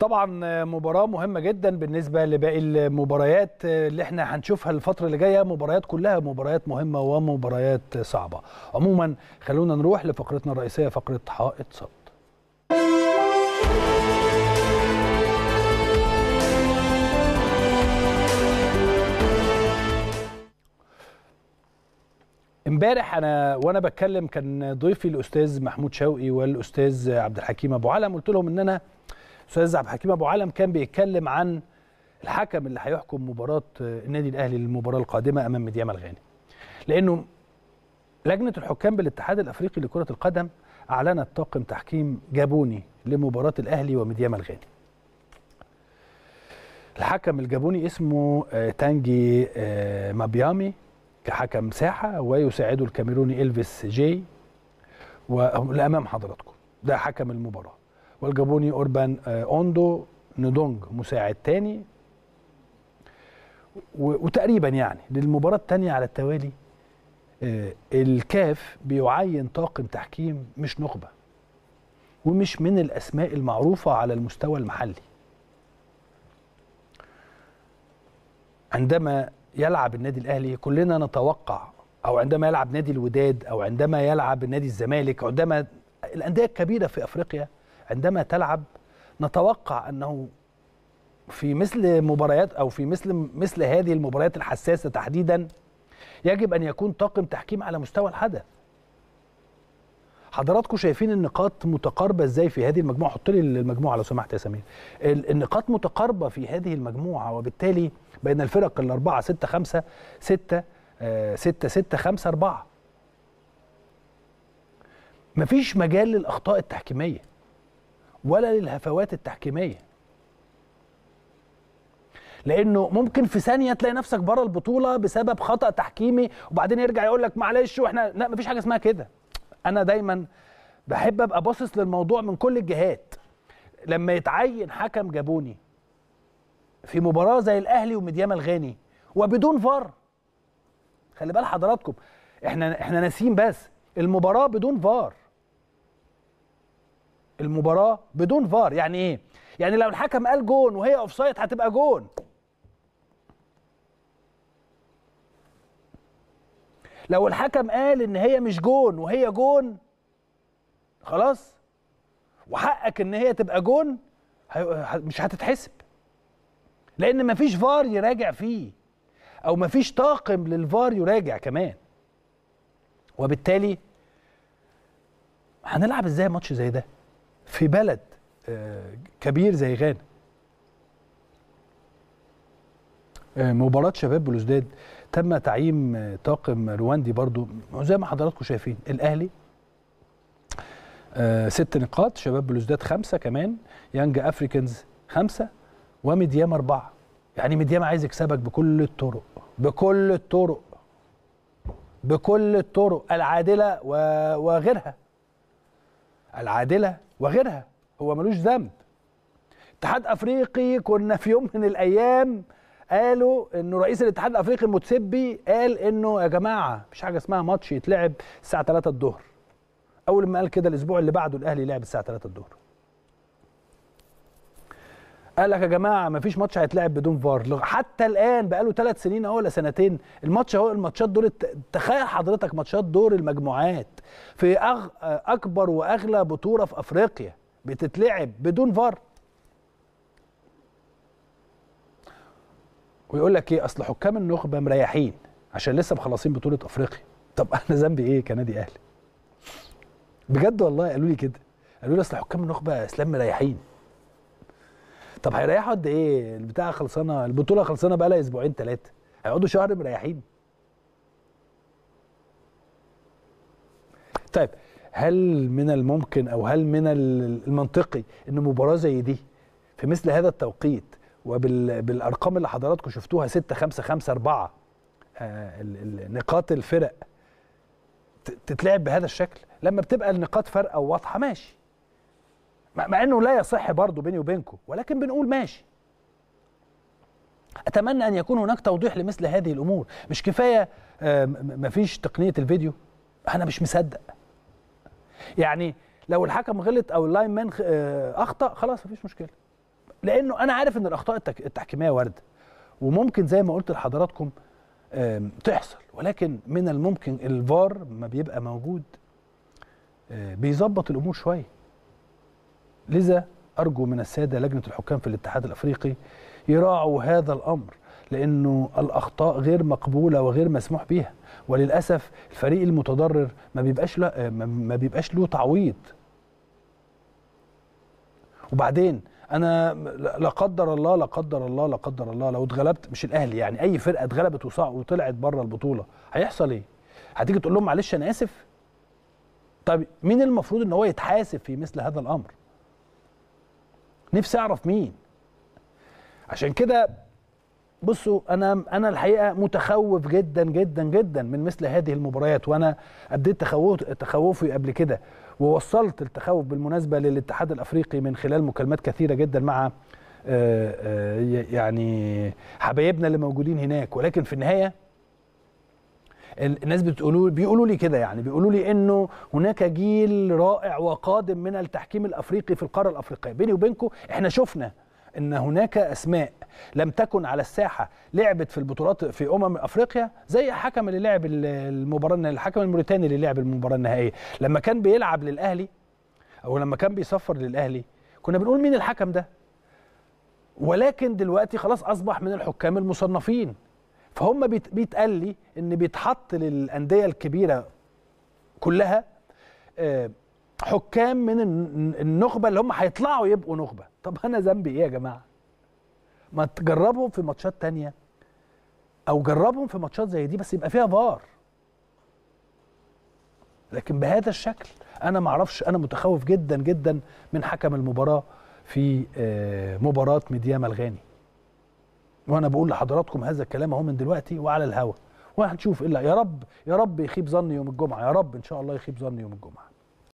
طبعا مباراة مهمة جدا بالنسبة لباقي المباريات اللي احنا هنشوفها الفترة اللي جاية مباريات كلها مباريات مهمة ومباريات صعبة عموما خلونا نروح لفقرتنا الرئيسية فقرة حائط صد امبارح انا وانا بتكلم كان ضيفي الاستاذ محمود شوقي والاستاذ عبد الحكيم ابو علم قلت لهم ان انا استاذ عبد الحكيم ابو علم كان بيتكلم عن الحكم اللي هيحكم مباراه النادي الاهلي للمباراه القادمه امام ميديام الغاني لانه لجنه الحكام بالاتحاد الافريقي لكره القدم اعلنت طاقم تحكيم جابوني لمباراه الاهلي وميديام الغاني الحكم الجابوني اسمه تانجي مابيامي كحكم ساحه ويساعده الكاميروني إلفيس جي والامام حضراتكم ده حكم المباراه والجابوني اوربان اوندو ندونج مساعد تاني وتقريبا يعني للمباراه الثانيه على التوالي الكاف بيعين طاقم تحكيم مش نخبه ومش من الاسماء المعروفه على المستوى المحلي عندما يلعب النادي الاهلي كلنا نتوقع او عندما يلعب نادي الوداد او عندما يلعب نادي الزمالك عندما الانديه الكبيره في افريقيا عندما تلعب نتوقع انه في مثل مباريات او في مثل مثل هذه المباريات الحساسه تحديدا يجب ان يكون طاقم تحكيم على مستوى الحدث حضراتكم شايفين النقاط متقاربه ازاي في هذه المجموعه حط لي المجموعه لو سمحت يا سمير النقاط متقاربه في هذه المجموعه وبالتالي بين الفرق الاربعه 6 5 6 6 6 5 4 مفيش مجال للاخطاء التحكيميه ولا للهفوات التحكيميه لانه ممكن في ثانيه تلاقي نفسك بره البطوله بسبب خطا تحكيمي وبعدين يرجع يقول لك معلش واحنا لا مفيش حاجه اسمها كده انا دايما بحب ابقى باصص للموضوع من كل الجهات لما يتعين حكم جابوني في مباراه زي الاهلي وميديام الغاني وبدون فار خلي بال حضراتكم احنا احنا ناسيين بس المباراه بدون فار المباراه بدون فار يعني ايه يعني لو الحكم قال جون وهي اوف سايد هتبقى جون لو الحكم قال ان هي مش جون وهي جون خلاص وحقك ان هي تبقى جون مش هتتحسب لان مفيش فار يراجع فيه او مفيش طاقم للفار يراجع كمان وبالتالي هنلعب ازاي ماتش زي ده في بلد كبير زي غانا مباراة شباب بلوزداد تم تعيين طاقم رواندي برضو زي ما حضراتكم شايفين الاهلي ست نقاط شباب بلوزداد خمسة كمان يانج افريكانز خمسة وميديام أربعة يعني ميديام عايز يكسبك بكل الطرق بكل الطرق بكل الطرق العادلة وغيرها العادلة وغيرها هو ملوش ذنب اتحاد افريقي كنا في يوم من الايام قالوا انه رئيس الاتحاد الافريقي المتسبي قال انه يا جماعه مفيش حاجه اسمها ماتش يتلعب الساعه 3 الظهر اول ما قال كده الاسبوع اللي بعده الاهلي لعب الساعه 3 الظهر قال لك يا جماعه مفيش ماتش هيتلعب بدون فار حتى الان بقاله ثلاث سنين اهو ولا سنتين الماتش اهو الماتشات دور تخيل حضرتك ماتشات دور المجموعات في أغ... اكبر واغلى بطوله في افريقيا بتتلعب بدون فار ويقول لك ايه اصل حكام النخبه مريحين عشان لسه مخلصين بطوله افريقيا طب انا ذنبي ايه كنادي اهلي بجد والله قالوا لي كده قالوا لي اصل حكام النخبه اسلام مريحين طب هيريحوا قد ايه البتاع خلصانه البطوله خلصانه بقى لها اسبوعين ثلاثه هيقعدوا شهر مريحين طيب هل من الممكن او هل من المنطقي ان مباراه زي دي في مثل هذا التوقيت وبالارقام اللي حضراتكم شفتوها 6 5 5 4 آه نقاط الفرق تتلعب بهذا الشكل لما بتبقى النقاط فارقه وواضحه ماشي مع انه لا يصح برضه بيني وبينكم ولكن بنقول ماشي اتمنى ان يكون هناك توضيح لمثل هذه الامور مش كفايه آه مفيش تقنيه الفيديو انا مش مصدق يعني لو الحكم غلط او اللاين مان اخطا خلاص مفيش مشكله لانه انا عارف ان الاخطاء التك- التحكيميه وارده وممكن زي ما قلت لحضراتكم آم، تحصل ولكن من الممكن الفار ما بيبقى موجود آه، بيظبط الامور شويه لذا ارجو من الساده لجنه الحكام في الاتحاد الافريقي يراعوا هذا الامر لانه الاخطاء غير مقبوله وغير مسموح بها وللاسف الفريق المتضرر ما بيبقاش له آه، ما- ما بيبقاش له تعويض وبعدين انا لا قدر الله لا قدر الله لا قدر الله لو اتغلبت مش الاهلي يعني اي فرقه اتغلبت وصع وطلعت بره البطوله هيحصل ايه؟ هتيجي تقول لهم معلش انا اسف؟ طب مين المفروض ان هو يتحاسب في مثل هذا الامر؟ نفسي اعرف مين؟ عشان كده بصوا انا انا الحقيقه متخوف جدا جدا جدا من مثل هذه المباريات وانا ابديت تخوف تخوفي قبل كده ووصلت التخوف بالمناسبه للاتحاد الافريقي من خلال مكالمات كثيره جدا مع آه، آه، يعني حبايبنا اللي موجودين هناك ولكن في النهايه ال- الناس بتقولوا بيقولوا لي كده يعني بيقولوا لي انه هناك جيل رائع وقادم من التحكيم الافريقي في القاره الافريقيه بيني وبينكم احنا شفنا ان هناك اسماء لم تكن على الساحه لعبت في البطولات في امم افريقيا زي حكم اللي لعب ال- المباراه الحكم الموريتاني اللي لعب المباراه النهائيه لما كان بيلعب للاهلي او لما كان بيصفر للاهلي كنا بنقول مين الحكم ده ولكن دلوقتي خلاص اصبح من الحكام المصنفين فهم بيت- بيتقال لي ان بيتحط للانديه الكبيره كلها آه، حكام من الن- النخبه اللي هم هيطلعوا يبقوا نخبه طب انا ذنبي ايه يا جماعه ما تجربهم في ماتشات تانية او جربهم في ماتشات زي دي بس يبقى فيها فار لكن بهذا الشكل انا ما اعرفش انا متخوف جدا جدا من حكم المباراه في آه، مباراه ميدياما الغاني وانا بقول لحضراتكم هذا الكلام اهو من دلوقتي وعلى الهوا وهنشوف الا يا رب يا رب يخيب ظني يوم الجمعه يا رب ان شاء الله يخيب ظني يوم الجمعه